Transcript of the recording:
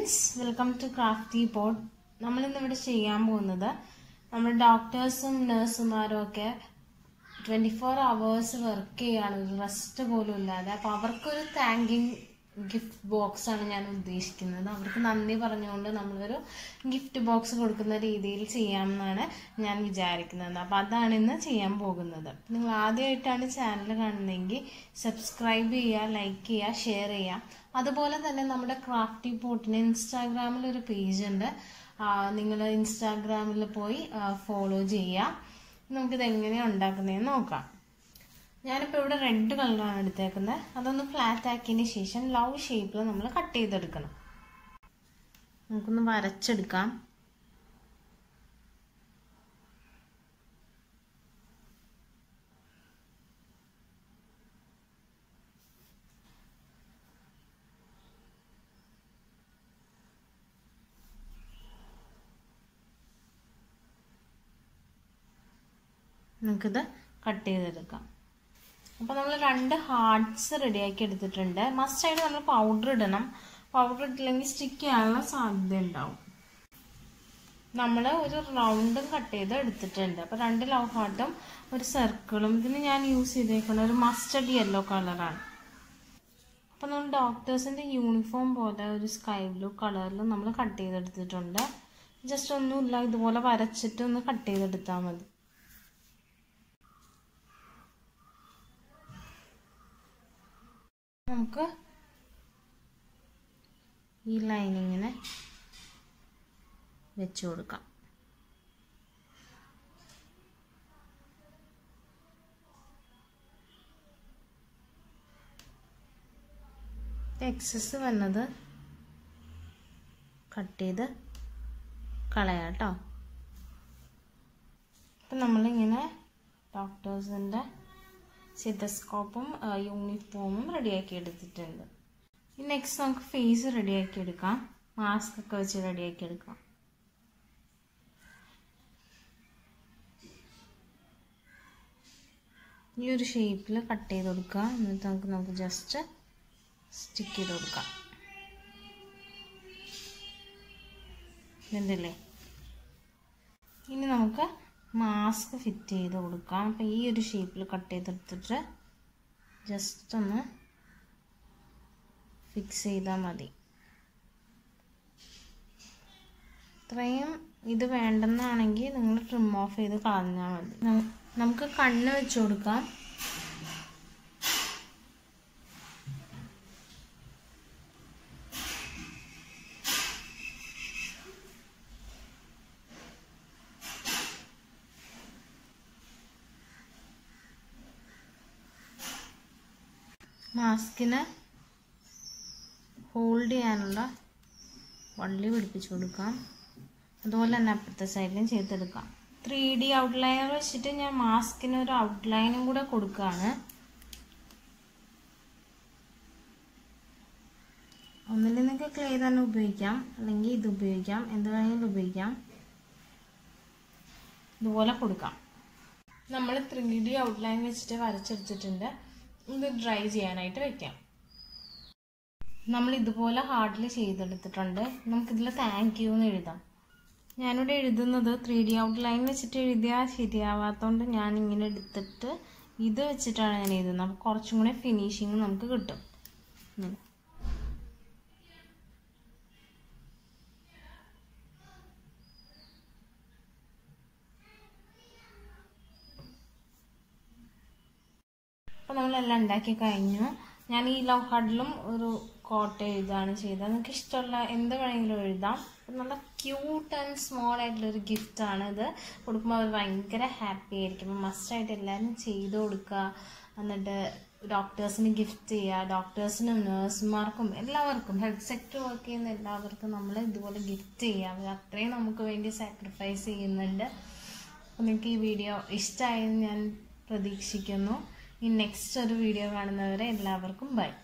friends welcome to crafty pot നമ്മളിന്ന് ഇവിടെ ചെയ്യാൻ പോകുന്നത് നമ്മുടെ ഡോക്ടേഴ്സും നഴ്സുമാരും ഒക്കെ ട്വൻറ്റി ഫോർ അവേഴ്സ് വർക്ക് ചെയ്യാണ് ഒരു റെസ്റ്റ് പോലും ഇല്ലാതെ അപ്പോൾ അവർക്കൊരു താങ്കിങ് ഗിഫ്റ്റ് ബോക്സ് ആണ് ഞാൻ ഉദ്ദേശിക്കുന്നത് അവർക്ക് നന്ദി പറഞ്ഞുകൊണ്ട് നമ്മളൊരു ഗിഫ്റ്റ് ബോക്സ് കൊടുക്കുന്ന രീതിയിൽ ചെയ്യാമെന്നാണ് ഞാൻ വിചാരിക്കുന്നത് അപ്പോൾ അതാണ് ഇന്ന് ചെയ്യാൻ പോകുന്നത് നിങ്ങൾ ആദ്യമായിട്ടാണ് ചാനൽ കാണുന്നതെങ്കിൽ സബ്സ്ക്രൈബ് ചെയ്യുക ലൈക്ക് ചെയ്യുക ഷെയർ ചെയ്യുക അതുപോലെ തന്നെ നമ്മുടെ ക്രാഫ്റ്റി പോട്ടിന് ഇൻസ്റ്റാഗ്രാമിൽ ഒരു പേജ് ഉണ്ട് നിങ്ങൾ ഇൻസ്റ്റാഗ്രാമിൽ പോയി ഫോളോ ചെയ്യുക നമുക്കിത് എങ്ങനെയാണ് ഉണ്ടാക്കുന്നതെന്ന് നോക്കാം ഞാനിപ്പോൾ ഇവിടെ റെഡ് കളറാണ് എടുത്തേക്കുന്നത് അതൊന്ന് ഫ്ലാറ്റ് ആക്കിയതിന് ശേഷം ലവ് ഷേപ്പിൽ നമ്മൾ കട്ട് ചെയ്തെടുക്കണം നമുക്കൊന്ന് വരച്ചെടുക്കാം നമുക്കിത് കട്ട് ചെയ്തെടുക്കാം അപ്പോൾ നമ്മൾ രണ്ട് ഹാർട്ട്സ് റെഡിയാക്കി എടുത്തിട്ടുണ്ട് മസ്റ്റായിട്ട് നമ്മൾ പൗഡർ ഇടണം പൗഡർ ഇട്ടില്ലെങ്കിൽ സ്റ്റിക്ക് ചെയ്യാനുള്ള സാധ്യത ഉണ്ടാവും നമ്മൾ ഒരു റൗണ്ടും കട്ട് ചെയ്ത് എടുത്തിട്ടുണ്ട് അപ്പോൾ രണ്ട് ലവ് ഹാർട്ടും ഒരു സർക്കിളും ഇതിന് ഞാൻ യൂസ് ചെയ്തേക്കുന്ന ഒരു മസ്റ്റർഡ് യെല്ലോ കളറാണ് അപ്പോൾ നമ്മൾ ഡോക്ടേഴ്സിൻ്റെ യൂണിഫോം പോലെ ഒരു സ്കൈ ബ്ലൂ കളറിൽ നമ്മൾ കട്ട് ചെയ്തെടുത്തിട്ടുണ്ട് ജസ്റ്റ് ഒന്നുമില്ല ഇതുപോലെ വരച്ചിട്ട് ഒന്ന് കട്ട് ചെയ്തെടുത്താൽ മതി നമുക്ക് ഈ ലൈനിങ്ങിനെ വെച്ച് കൊടുക്കാം എക്സസ് വന്നത് കട്ട് ചെയ്ത് കളയാം കേട്ടോ അപ്പം നമ്മളിങ്ങനെ ഡോക്ടേഴ്സിൻ്റെ സിതസ്കോപ്പും യൂണിഫോമും റെഡിയാക്കി എടുത്തിട്ടുണ്ട് ഇനി നെക്സ്റ്റ് നമുക്ക് ഫേസ് റെഡിയാക്കി എടുക്കാം മാസ്ക് ഒക്കെ വെച്ച് റെഡിയാക്കി എടുക്കാം ഈ ഒരു ഷേപ്പിൽ കട്ട് ചെയ്ത് കൊടുക്കുക എന്നിട്ട് നമുക്ക് നമുക്ക് ജസ്റ്റ് സ്റ്റിക്ക് ചെയ്ത് കൊടുക്കാം ഇതുണ്ടല്ലേ ഇനി നമുക്ക് മാസ്ക് ഫിറ്റ് ചെയ്ത് കൊടുക്കാം അപ്പം ഈ ഒരു ഷേപ്പിൽ കട്ട് ചെയ്തെടുത്തിട്ട് ജസ്റ്റ് ഒന്ന് ഫിക്സ് ചെയ്താൽ മതി ഇത്രയും ഇത് വേണ്ടെന്നാണെങ്കിൽ നിങ്ങൾ ട്രിം ഓഫ് ചെയ്ത് കളഞ്ഞാൽ മതി നമുക്ക് കണ്ണ് വെച്ച് കൊടുക്കാം മാസ്കിന് ഹോൾഡ് ചെയ്യാനുള്ള വള്ളി പിടിപ്പിച്ചു കൊടുക്കാം അതുപോലെ തന്നെ അപ്പുറത്തെ സൈഡിലും ചെയ്തെടുക്കാം ത്രീ ഡി ഔട്ട്ലൈനർ വെച്ചിട്ട് ഞാൻ മാസ്കിന് ഒരു ഔട്ട്ലൈനും കൂടെ കൊടുക്കുകയാണ് ഒന്നിൽ നിങ്ങൾക്ക് ക്ലേ തന്നെ ഉപയോഗിക്കാം അല്ലെങ്കിൽ ഇത് ഉപയോഗിക്കാം എന്ത് വേണമെങ്കിലും ഉപയോഗിക്കാം ഇതുപോലെ കൊടുക്കാം നമ്മൾ ത്രീ ഡി ഔട്ട്ലൈൻ വെച്ചിട്ട് വരച്ചെടുത്തിട്ടുണ്ട് ഇത് ഡ്രൈ ചെയ്യാനായിട്ട് വെക്കാം നമ്മൾ ഇതുപോലെ ഹാർഡിൽ ചെയ്തെടുത്തിട്ടുണ്ട് നമുക്കിതിൽ താങ്ക് യു എന്ന് എഴുതാം ഞാനിവിടെ എഴുതുന്നത് ത്രീ ഡി ഔട്ട്ലൈൻ വെച്ചിട്ട് എഴുതിയാൽ ശരിയാവാത്തതുകൊണ്ട് ഞാൻ ഇങ്ങനെ എടുത്തിട്ട് ഇത് വെച്ചിട്ടാണ് ഞാൻ എഴുതുന്നത് അപ്പോൾ കുറച്ചും കൂടെ ഫിനിഷിങ് നമുക്ക് കിട്ടും അപ്പോൾ നമ്മളെല്ലാം ഉണ്ടാക്കി കഴിഞ്ഞു ഞാൻ ഈ ലവ് ഹാർഡിലും ഒരു കോട്ട് എഴുതാണ് ചെയ്തത് നിങ്ങൾക്ക് ഇഷ്ടമുള്ള എന്ത് വേണമെങ്കിലും എഴുതാം നല്ല ക്യൂട്ട് ആൻഡ് സ്മോൾ ആയിട്ടുള്ളൊരു ഗിഫ്റ്റാണ് ഇത് കൊടുക്കുമ്പോൾ അവർ ഭയങ്കര ഹാപ്പി ആയിരിക്കും അപ്പോൾ മസ്റ്റായിട്ട് എല്ലാവരും ചെയ്ത് കൊടുക്കുക എന്നിട്ട് ഡോക്ടേഴ്സിന് ഗിഫ്റ്റ് ചെയ്യുക ഡോക്ടേഴ്സിനും നേഴ്സുമാർക്കും എല്ലാവർക്കും ഹെൽത്ത് സെക്ടർ വർക്ക് ചെയ്യുന്ന എല്ലാവർക്കും നമ്മൾ ഇതുപോലെ ഗിഫ്റ്റ് ചെയ്യുക അവർ അത്രയും നമുക്ക് വേണ്ടി സാക്രിഫൈസ് ചെയ്യുന്നുണ്ട് അപ്പോൾ നിങ്ങൾക്ക് ഈ വീഡിയോ ഇഷ്ടമായെന്ന് ഞാൻ പ്രതീക്ഷിക്കുന്നു ഇനി നെക്സ്റ്റ് ഒരു വീഡിയോ കാണുന്നവരെ എല്ലാവർക്കും ബൈ